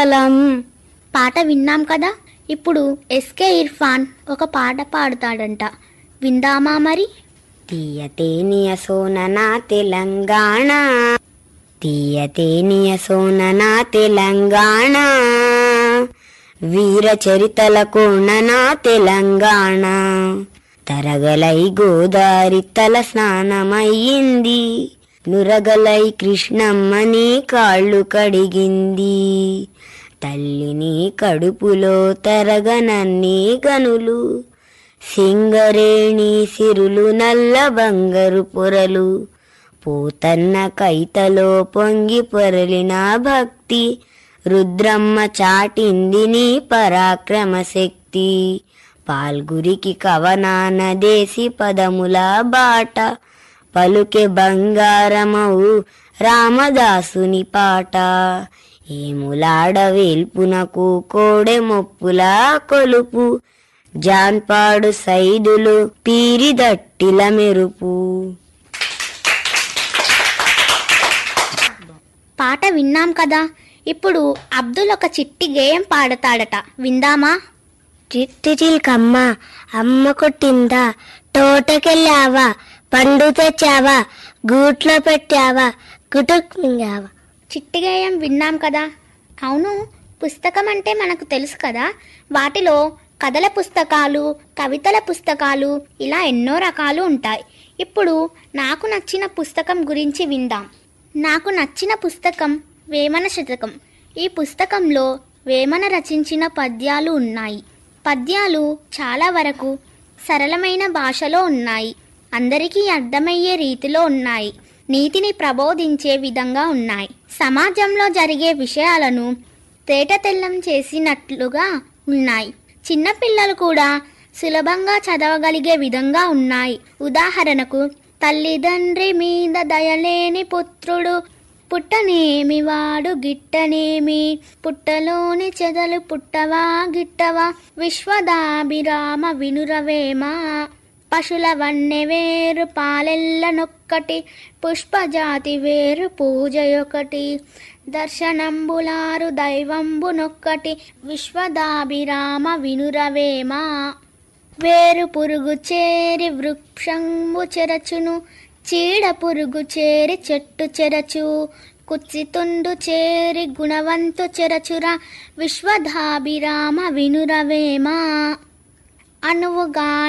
మంగళం పాట విన్నాం కదా ఇప్పుడు ఎస్కే ఇర్ఫాన్ ఒక పాట పాడుతాడంట విందామా మరి తీయతేనియ సోననా తెలంగాణ తీయతేనియ సోననా తెలంగాణ వీర చరితల కోణనా తెలంగాణ తరగలై గోదారి తల స్నానమయ్యింది నురగలై కృష్ణమ్మని కాళ్ళు కడిగింది తల్లిని కడుపులో తరగనన్ని గనులు సింగరేణి సిరులు నల్ల బంగారు పొరలు పోతన్న కైతలో పొంగి పొరలిన భక్తి రుద్రమ్మ చాటింది నీ పరాక్రమ శక్తి పాల్గురికి కవనాన దేశి పదముల బాట పలుకే బంగారమవు రామదాసుని పాట ఏములాడ వేల్పునకు కోడె మొప్పుల కొలుపు జాన్పాడు సైదులు పీరిదట్టిల మెరుపు పాట విన్నాం కదా ఇప్పుడు అబ్దుల్ ఒక చిట్టి గేయం పాడతాడట విందామా చిట్టి చిల్కమ్మ అమ్మ కొట్టిందా తోటకెళ్ళావా పండు తెచ్చావా గూట్లో పెట్టావా గుటుక్ మింగావా చిట్టి గేయం విన్నాం కదా అవును పుస్తకం అంటే మనకు తెలుసు కదా వాటిలో కథల పుస్తకాలు కవితల పుస్తకాలు ఇలా ఎన్నో రకాలు ఉంటాయి ఇప్పుడు నాకు నచ్చిన పుస్తకం గురించి విందాం నాకు నచ్చిన పుస్తకం వేమన శతకం ఈ పుస్తకంలో వేమన రచించిన పద్యాలు ఉన్నాయి పద్యాలు చాలా వరకు సరళమైన భాషలో ఉన్నాయి అందరికీ అర్థమయ్యే రీతిలో ఉన్నాయి నీతిని ప్రబోధించే విధంగా ఉన్నాయి సమాజంలో జరిగే విషయాలను తేటతెల్లం చేసినట్లుగా ఉన్నాయి చిన్నపిల్లలు కూడా సులభంగా చదవగలిగే విధంగా ఉన్నాయి ఉదాహరణకు తల్లిదండ్రి మీద దయలేని పుత్రుడు పుట్టనేమి వాడు గిట్టనేమి పుట్టలోని చెదలు పుట్టవా గిట్టవా విశ్వదాభిరామ వినురవేమా పశుల వన్నె వేరు పాలెల్లనొక్కటి పుష్పజాతి వేరు పూజయొకటి దర్శనంబులారు దైవంబునొక్కటి విశ్వదాభిరామ వినురవేమా వేరు పురుగు చేరి వృక్షంబు చెరచును చీడ పురుగు చేరి చెట్టు చెరచు కుచ్చితుండు చేరి గుణవంతు చెరచురా విశ్వధాభిరామ వినురవేమా అనువుగా